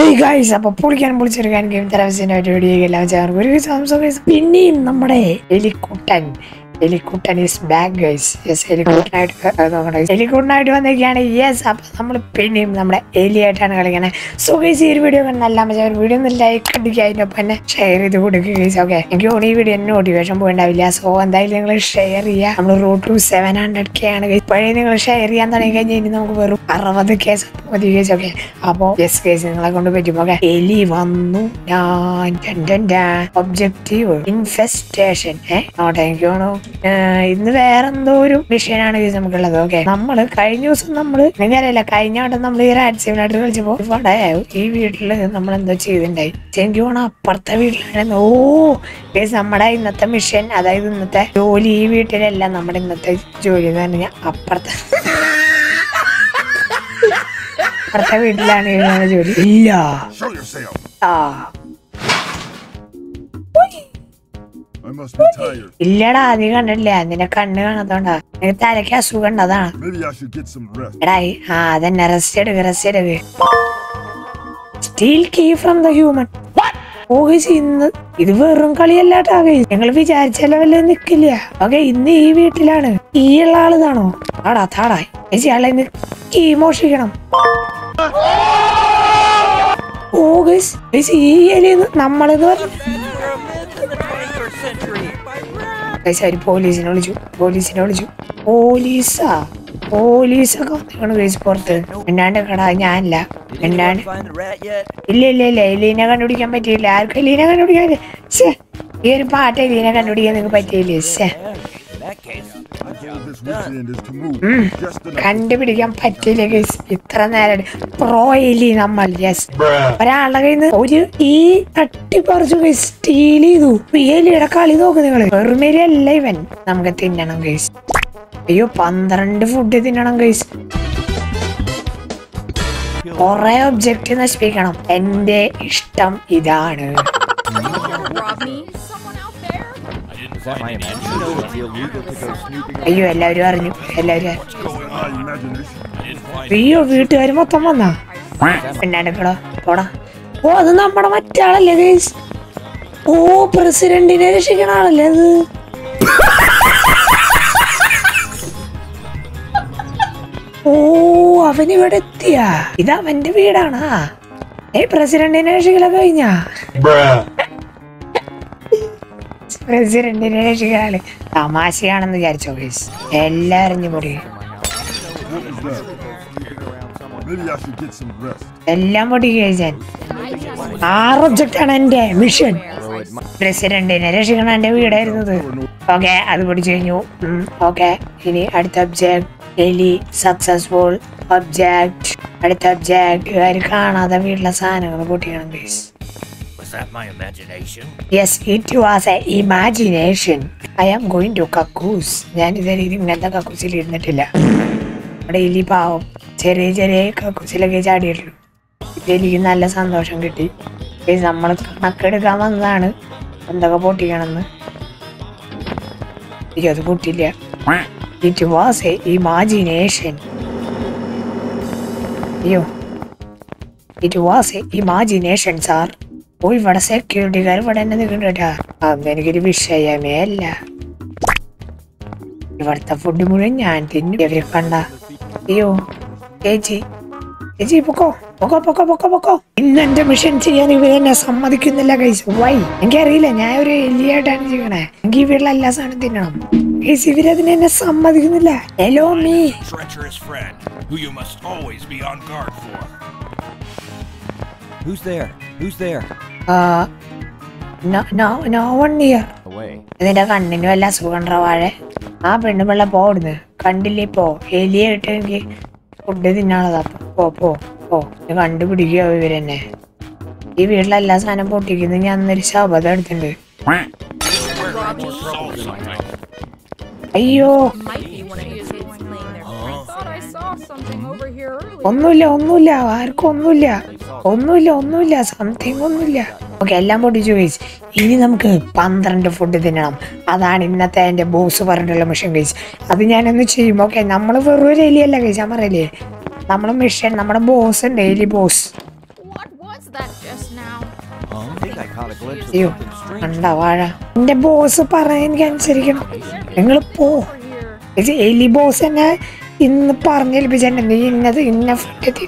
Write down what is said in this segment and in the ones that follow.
Hey guys അപ്പൊ പൊളിക്കാൻ പൊളിച്ചെടുക്കാൻ game തരവസിന്റെ video എല്ലാം ചേർന്ന് ഒരു സംശയം guys. പിന്നെയും നമ്മുടെ Elikuttan Elikuttan is back guys yes എലിക്കുട്ടനായിട്ട് നോക്കണേ എലിക്കുട്ടനായിട്ട് വന്നിരിക്കുകയാണ് യെസ് അപ്പൊ നമ്മൾ പിന്നെയും നമ്മുടെ എലിയായിട്ടാണ് കളിക്കണേ സോ ഗൈസ് ഈ ഒരു വീഡിയോ കണ്ടെല്ലാം മച്ചാൻ വീഡിയോ ഒന്ന് ലൈക്ക് അടിക്കുക അതിനൊപ്പം തന്നെ ഷെയർ ചെയ്ത് കൊടുക്കുക ഗൈസ് ഓക്കെ എനിക്ക് തോന്നുന്നു ഈ വീഡിയോ എന്നെ മോട്ടിവേഷൻ പോയിണ്ടാവില്ല സോ എന്തായാലും നിങ്ങൾ ഷെയർ ചെയ്യുക നമ്മൾ route to seven hundred K ആണ് guys. ഇപ്പോഴേ നിങ്ങൾ ഷെയർ ചെയ്യാൻ തുടങ്ങി കഴിഞ്ഞാൽ ഇനി നമുക്ക് വെറും അറുപത് കേസ് മതി കേസ് ഓക്കെ അപ്പോ യെസ് കേസ് നിങ്ങളെ കൊണ്ട് പറ്റും ഓക്കെ എലി വന്നു ഞാൻ ഒബ്ജക്റ്റീവ് ഇൻഫെസ്റ്റേഷൻ ഏ നോട്ടെ എനിക്ക് തോന്നുന്നു ഏഹ് ഇന്ന് വേറെ എന്തോ ഒരു വിഷയമാണ് കേസ് നമുക്കുള്ളത് ഓക്കെ നമ്മള് കഴിഞ്ഞ ദിവസം നമ്മള് നിങ്ങറിയില്ല കഴിഞ്ഞ വട്ടം നമ്മൾ ഈ റാഡ് സിമിലായിട്ട് കളിച്ചപ്പോ ഇവിടെ ഈ വീട്ടില് നമ്മൾ എന്തോ ചെയ്തിട്ടുണ്ടായി എനിക്ക് തോന്നുന്നു അപ്പുറത്തെ വീട്ടിലാണ് ഓ കേസ് നമ്മുടെ ഇന്നത്തെ മിഷൻ അതായത് ഇന്നത്തെ ജോലി ഈ വീട്ടിലല്ല നമ്മുടെ ഇന്നത്തെ ജോലി എന്ന് പറഞ്ഞാൽ അപ്പുറത്തെ അപ്പുറത്തെ വീട്ടിലാണ് ഇവനാണ് ജോലി ഇല്ല Show yourself. ആ I must be tired. ഇല്ലടാ നീ കണ്ടിട്ടില്ല നിന്റെ കണ്ണ് കാണാത്തോണ്ടാ നിനക്ക് തലയ്ക്ക് അസുഖം ഉണ്ട് അതാണ് Maybe I should get some rest. എടാ ഈ- ആ അതന്നെ റെസ്റ്റ് എടുക്ക് റെസ്റ്റ് എടുക്ക് steal key from the human okay ഇന്ന് ഇത് വെറും കളിയല്ലാട്ടാ ഞങ്ങൾ വിചാരിച്ച ലെവലിൽ നിക്കില്ല ഓക്കെ ഇന്ന് ഈ വീട്ടിലാണ് ഈ ഉള്ള ആളിതാണോ താടാ താടാ ചേച്ചി ആളെ ഇന്ന് കീ മോഷിക്കണം ഓ ഗൈസ് ഗൈസ് ഈ എലിന്ന് നമ്മളിന്ന് പറഞ്ഞു ഗൈസ് അവര് പോലീസിനെ വിളിച്ചു പോലീസിനെ വിളിച്ചു പോലീസാ പോലീസൊക്കെ വന്നിരിക്കണു ഗൈസ് പുറത്ത് എന്നാണ്ട് കടാ ഞാനില്ല എന്നാണ്ട് Find the rat yet? ഇല്ല ഇല്ല ഇല്ല എലീനെ കണ്ടുപിടിക്കാൻ പറ്റിയില്ല ആർക്കും എലീനെ കണ്ടുപിടിക്കാൻ പറ്റി- ശ്ശേ, ഈ ഒരു പാട്ട് എലീനെ കണ്ടുപിടിക്കാൻ നിങ്ങൾക്ക് പറ്റിയില്ലേ ശ്ശേ. In that case, My goal this weekend is to move just enough. കണ്ടുപിടിക്കാൻ പറ്റിയില്ല ഗൈസ് ഇത്ര നേരം പ്രോ എലി നമ്മൾ യെസ് ഒരാളുടെ കയ്യിൽ നിന്ന് ഒരു ഈ തട്ടിപ്പറിച്ചു ഗൈസ് സ്റ്റീൽ ചെയ്തു ഇപ്പൊ ഈ എലിയുടെ കളി നോക്ക് നിങ്ങള് വെറുമേരി അല്ല ഇവൻ നമുക്ക് തിന്നണം ഗൈസ് അയ്യോ പന്ത്രണ്ട് ഫുഡ് തിന്നണം ഗൈസ് കൊറേ ഒബ്ജക്റ്റ് നശിപ്പിക്കണം എന്റെ ഇഷ്ടം ഇതാണ് rob me? Someone out there? is that my imagination? It's illegal to go snooping അയ്യോ എല്ലാവരും അറിഞ്ഞു എല്ലാവരും അറിഞ്ഞു My imagination. അയ്യോ വീട്ടുകാർ മൊത്തം വന്നാ പിന്നാടിക്കടോ പോടാ ഓ അത് നമ്മുടെ മറ്റാളല്ലേ ഗൈസ് ഓ പ്രസിഡന്റിനെ രക്ഷിക്കണ ആളല്ലേ അത് ഓ അവൻ ഇവിടെ എത്തിയാ ഇത് അവന്റെ വീടാണാ ഏ പ്രസിഡന്റിനെ രക്ഷിക്കലൊക്കെ കഴിഞ്ഞാ പ്രസിഡന്റിനെ രക്ഷിക്കണ ആള് തമാശയാണെന്ന് വിചാരിച്ചോ ഗൈസ് എല്ലാം അറിഞ്ഞു പൊടി What was that? Maybe I should get some rest. എല്ലാം പൊടി കഴിച്ചാൻ ആറ് ഒബ്ജക്റ്റ് ആണ് എന്റെ മിഷൻ പ്രസിഡന്റിനെ രക്ഷിക്കണം എന്റെ വീടായിരുന്നത് ഓക്കെ അത് പിടിച്ചു കഴിഞ്ഞു ഓക്കെ ഇനി അടുത്ത ഒബ്ജക്ട് എലി സക്സസ്ഫുൾ ഒബ്ജക്ട് അടുത്ത ഒബ്ജക്ട് ഇവര് കാണാതെ വീട്ടിലെ സാധനങ്ങൾ പൊട്ടിക്കണം please Was that my imagination? Yes it was a imagination I am going to കക്കൂസ് ഞാൻ ഇതുവരെ ഇത് ഇങ്ങനത്തെ കക്കൂസിൽ ഇരുന്നിട്ടില്ല അവിടെ എലി പാവം ചെറിയ ചെറിയ കക്കൂസിലൊക്കെ ചാടിയിട്ടുള്ളൂ ഇത് എനിക്ക് നല്ല സന്തോഷം കിട്ടി നമ്മൾ കണക്കെടുക്കാൻ വന്നതാണ് എന്തൊക്കെ പൊട്ടിക്കണമെന്ന് അയ്യോ അത് പൊട്ടില്ല ഇറ്റ് വാസ് എ ഇമാജിനേഷൻ അയ്യോ it was a imagination sir ഓ ഇവിടെ സെക്യൂരിറ്റിക്കാർ ഇവിടെ തന്നെ നിൽക്കണ്ടാ അന്ന് എനിക്കൊരു വിഷയമേ അല്ല ഇവിടുത്തെ ഫുഡ് മുഴുവൻ ഞാൻ തിന്നു ഇവരെ കണ്ട അയ്യോ ചേച്ചി ചേച്ചി പൊക്കോ പൊക്കോ പൊക്കോ പൊക്കോ പൊക്കോ ഇന്ന് എന്റെ മിഷൻ ചെയ്യാൻ ഇവർ എന്നെ സമ്മതിക്കുന്നില്ല കൈസ് വൈ എനിക്കറിയില്ല ഞാൻ ഒരു എലിയായിട്ടാണ് ചെയ്യണേ എനിക്ക് ഈ വീട്ടിലെ എല്ലാ സാധനം തിന്നണം കൈസ് ഇവരതിനെ എന്നെ സമ്മതിക്കുന്നില്ല hello me treacherous friend who you must always be on guard for. Who's there? Who's there? No one here Away. ഇതിന്റെ കണ്ണിന് വല്ല അസുഖം വാഴെ ആ പെണ്ണ് പിള്ള പോടുന്നു കണ്ടില്ലേ പോ എലിയെ ഇട്ട് എനിക്ക് ഫുഡ് തിന്നാളതാ പോ പോ പോ ഇത് കണ്ടുപിടിക്കുക ഇവരെന്നെ ഈ വീട്ടിലെ എല്ലാ സാധനം പൊട്ടിക്കുന്നു ഞാൻ അന്നൊരു ശബദം എടുത്തിട്ടുണ്ട് അയ്യോ Might be one of these kids playing their I thought I saw something over here earlier. ഒന്നുമില്ല ഒന്നുമില്ല ആർക്കും ഒന്നുമില്ല ഒന്നുമില്ല ഒന്നുമില്ല സംതിങ് ഒന്നുമില്ല ഓക്കെ എല്ലാം പൊട്ടിച്ചു ഗൈസ് ഇനി നമുക്ക് പന്ത്രണ്ട് ഫുഡ് തിന്നണം അതാണ് ഇന്നത്തെ എൻ്റെ ബോസ് പറഞ്ഞിട്ടുള്ള മിഷൻ ഗൈസ് അത് ഞാനൊന്ന് ചെയ്യും ഓക്കെ നമ്മൾ വെറും ഒരു എലിയല്ല ഗൈസ് ഞാൻ പറയല്ലേ നമ്മളെ മിഷൻ നമ്മുടെ ബോസ് ഉണ്ട് എലി boss What was What's that just now? I think I caught a glimpse of അയ്യോ something strange. കണ്ട വാഴ എന്റെ ബോസ് പറയാൻ എനിക്ക് അനുസരിക്കണം നിങ്ങൾ പോ Over here. ഇത് എലി ബോസ് എന്നെ ഇന്ന് പറഞ്ഞേൽപ്പിച്ചിട്ടുണ്ട് നീ ഇന്നത് ഇന്ന ഫുഡ്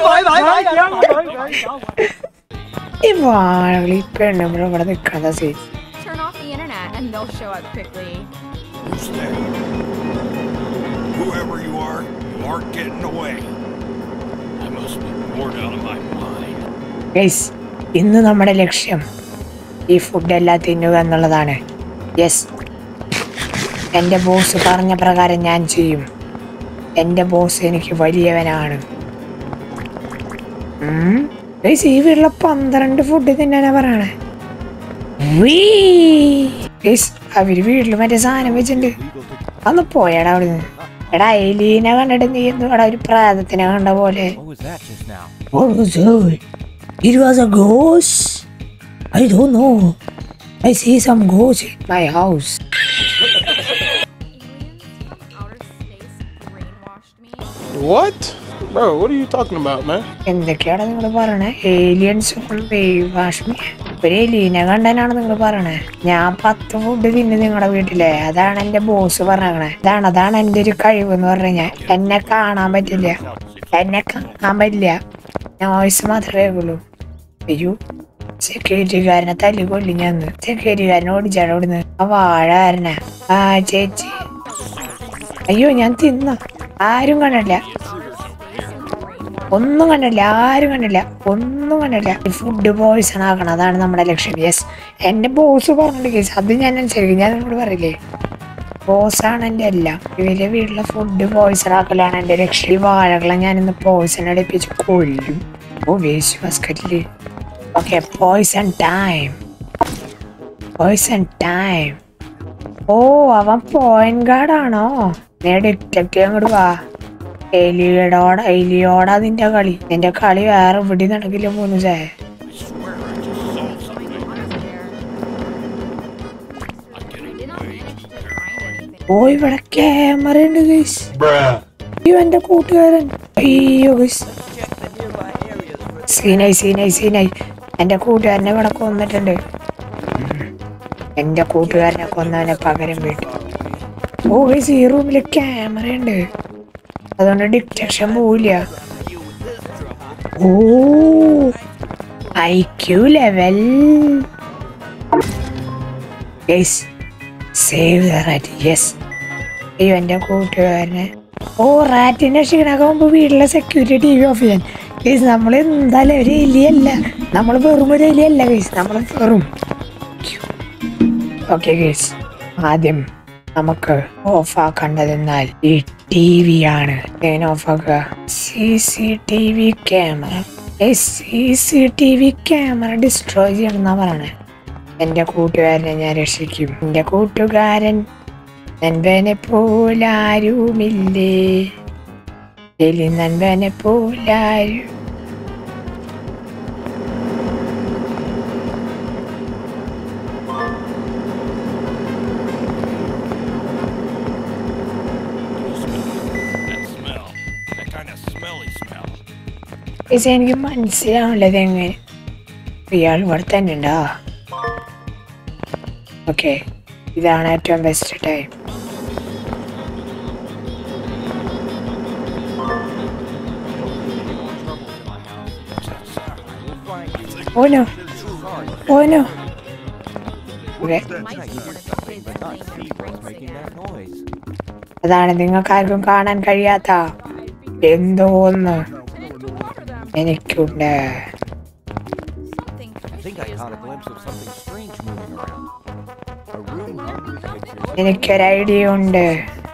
ഈ വാഴകൾ ഈ പെണ്ണുമ്പോൾ ഇവിടെ നിൽക്കണത് see Turn off the internet and they'll show up quickly. Who's there? Whoever you are, you aren't getting away. I must be bored out of my mind. Guys ഇന്ന് നമ്മുടെ ലക്ഷ്യം ഈ ഫുഡെല്ലാം തിന്നുക എന്നുള്ളതാണ് യെസ് എൻ്റെ ബോസ് പറഞ്ഞ പ്രകാരം ഞാൻ ചെയ്യും എൻ്റെ ബോസ് എനിക്ക് വലിയവനാണ് ഉം. ഗൈസ് ഈ വീട്ടിലെ പന്ത്രണ്ട് ഫുഡ് തിന്നാനാ പറയണേ വീ. ഗൈസ് അവര് വീട്ടിൽ മറ്റേ സാധനം വെച്ചിട്ടുണ്ട് അന്ന് പോയടാ അവിടുന്ന് എടാ എലീനെ കണ്ടിട്ട് നീ എന്തുവാടാ ഒരു പ്രാതത്തിനെ കണ്ട പോലെ What was that just now? What was it? It was a ghost? I don't know. I see some ghosts in my house. Aliens from outer space brainwashed me. What? Bro, what are you talking about, man? എന്തൊക്കെയാണ് നിങ്ങൾ പറയണേ aliens വാഷ്മി ഒരു എലീനെ കണ്ടനാണ് നിങ്ങൾ പറയണേ ഞാൻ പത്ത് food തിന്നു നിങ്ങളുടെ വീട്ടിലെ അതാണ് എന്റെ ബോസ് പറഞ്ഞേ അതാണ് അതാണ് എന്റെ ഒരു കഴിവ് എന്ന് പറഞ്ഞു കഴിഞ്ഞാൽ എന്നെ കാണാൻ പറ്റില്ല എന്നെ കാണാൻ പറ്റില്ല നോയ്സ് മാത്രമേ ഉള്ളൂ അയ്യോ സെക്യൂരിറ്റിക്കാരനെ തല്ലി കൊല്ലി ഞാൻ സെക്യൂരിറ്റിക്കാരനെ ഓടിച്ചാണ് ഓടുന്നു ആ വാഴാരനാ ആ ചേച്ചി അയ്യോ ഞാൻ തിന്ന ആരും കണ്ടില്ല ഒന്നും കണ്ടില്ല ആരും കണ്ടില്ല ഒന്നും കണ്ടില്ല ഫുഡ് പോയിസൺ ആക്കണം അതാണ് നമ്മുടെ ലക്ഷ്യം യെസ് എന്റെ ബോസ് പറഞ്ഞിട്ട് കേസ് അത് ഞാൻ അനുസരിക്കും ഞാൻ നിങ്ങളോട് പറയില്ലേ ബോസാണ് എൻ്റെ എല്ലാം ഇവരെ വീട്ടിലെ ഫുഡ് പോയിസൺ ആക്കലാണ് എൻ്റെ ലക്ഷ്യം ഈ വാഴകളെ ഞാൻ ഇന്ന് പോയിസൺ അടിപ്പിച്ച് കൊല്ലും ഓ വേസ്റ്റ് ബാസ്കറ്റില് okay poison time poison time oh അവൻ പോയിന്റ് ഗാർഡാണോ നീ ഡിറ്റക്റ്റീവ് അങ്ങോട്ട് വാ എലിയോടോട എലിയോടാ നിന്റെ കളി നിന്റെ കളി വേറെ ഇവിടെ നടക്കില്ല മൂന്ന് ചായ ഓ ഇവിടെ ക്യാമറ ഉണ്ട് ഗൈസ് അയ്യോ എന്റെ കൂട്ടുകാരൻ അയ്യോ ഗൈസ് സീനായി സീനായി സീനായി എന്റെ കൂട്ടുകാരനെ ഇവിടെ കൊന്നിട്ടുണ്ട് എന്റെ കൂട്ടുകാരനെ കൊന്നവനെ പകരം വീട്ടു ഓ ഗൈസ് ഈ റൂമില് ക്യാമറ ഉണ്ട് അതുകൊണ്ട് ഡിറ്റക്ഷൻ പോവില്ല oh I Q level yes save the rat yes അയ്യോ എൻ്റെ കൂട്ടുകാരനെ ഓ റാറ്റിനെ ക്ഷീണമൊക്കെ മുമ്പ് വീട്ടിലെ സെക്യൂരിറ്റി ടി വി ഓഫ് ചെയ്യാൻ ഗൈസ് നമ്മൾ എന്തായാലും ഒരു എലിയല്ല നമ്മൾ വെറും ഒരു എലിയല്ല ഗൈസ് നമ്മൾ വെറും ഓക്കെ ഗൈസ് ആദ്യം നമുക്ക് ഓഫ് ആക്കേണ്ടതെന്നാൽ ഈ ടി വി ആണ് ഞാൻ ഓഫ് ആക്കുക C C T V camera C C T V camera destroy ചെയ്യണമെന്നാ പറയണേ എന്റെ കൂട്ടുകാരനെ ഞാൻ രക്ഷിക്കും എന്റെ കൂട്ടുകാരൻ നൻപനെ പോലാരുമില്ലേ എലി നൻപനെ പോലാരും That smell. That kind of smelly smell. പക്ഷെ എനിക്ക് മനസ്സിലാവുള്ളത് എങ്ങനെ ഇയാൾ ഇവിടെ തന്നെ ഉണ്ടോ ഓക്കെ ഇതാണ് ഏറ്റവും ബെസ്റ്റ് ടൈം ഓനോ ഓനോ ഓക്കെ അതാണ് നിങ്ങൾക്ക് ആർക്കും കാണാൻ കഴിയാത്ത എന്തോ ഒന്ന് എനിക്കുണ്ട് Something I think I fishy is caught a going glimpse of on. something strange moving around. A room hung with pictures. എനിക്കൊരു ഐഡിയ ഉണ്ട്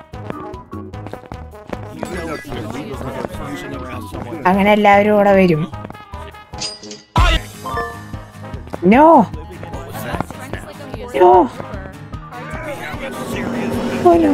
You know it's illegal to go snooping around someone. അങ്ങനെ എല്ലാവരും ഇവിടെ വരും no no ഓനോ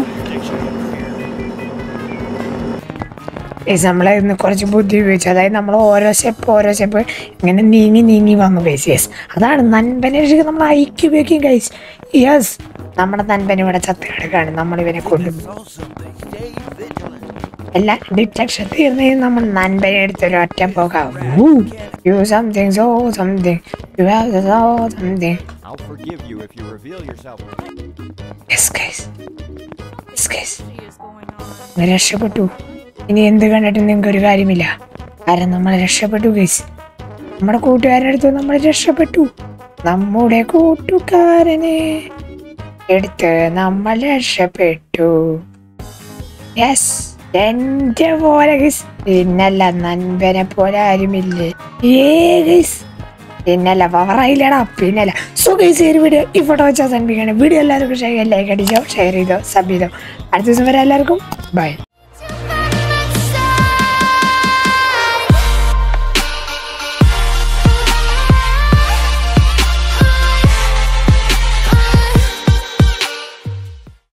നമ്മളെ ഇന്ന് കുറച്ച് ബുദ്ധി ഉപയോഗിച്ചു അതായത് നമ്മൾ ഓരോ സ്റ്റെപ്പ് ഓരോ സ്റ്റെപ്പ് ഇങ്ങനെ നീങ്ങി നീങ്ങി വന്നു ഗൈസ് യെസ് അതാണ് നൻപനെ രക്ഷിക്കാൻ നമ്മൾ ഐക്യ ഉപയോഗിക്കും ഗൈസ് യെസ് നമ്മുടെ നൻപൻ ഇവിടെ ചത്ത് കിടക്കാണ് നമ്മൾ ഇവനെ കൊല്ലും Saw something. Stay vigilant. എല്ലാ ഡിറ്റക്ഷൻ തീർന്നു നമ്മൾ നൻപനെ എടുത്തൊരു ഒറ്റ പോകാം you something saw something you have saw something I'll forgive you if you reveal yourself. Yes guys yes guys is going on. അങ്ങ് രക്ഷപ്പെട്ടു ഇനി എന്ത് കണ്ടിട്ടും നിങ്ങൾക്ക് ഒരു കാര്യമില്ല കാരണം നമ്മൾ രക്ഷപ്പെട്ടു ഗൈസ് നമ്മുടെ കൂട്ടുകാരുടെ അടുത്ത് നമ്മൾ രക്ഷപ്പെട്ടു നമ്മുടെ കൂട്ടുകാരനെ എടുത്ത് നമ്മൾ രക്ഷപ്പെട്ടു യെസ് എന്റെ പോലെ ഗൈസ് പിന്നല്ല നൻപനെ പോലെ ആരുമില്ലേ ഏ ഗൈസ് പിന്നല്ല പവറായില്ലടാ പിന്നല്ല സോ ഗൈസ് ഈ ഒരു വീഡിയോ ഇവിടെ വെച്ചാൽ സന്ധിക്കണം വീഡിയോ എല്ലാവർക്കും ഷെയർ ലൈക്ക് അടിച്ചോ ഷെയർ ചെയ്തോ സബ് ചെയ്തോ അടുത്ത ദിവസം വരെ എല്ലാവർക്കും ബൈ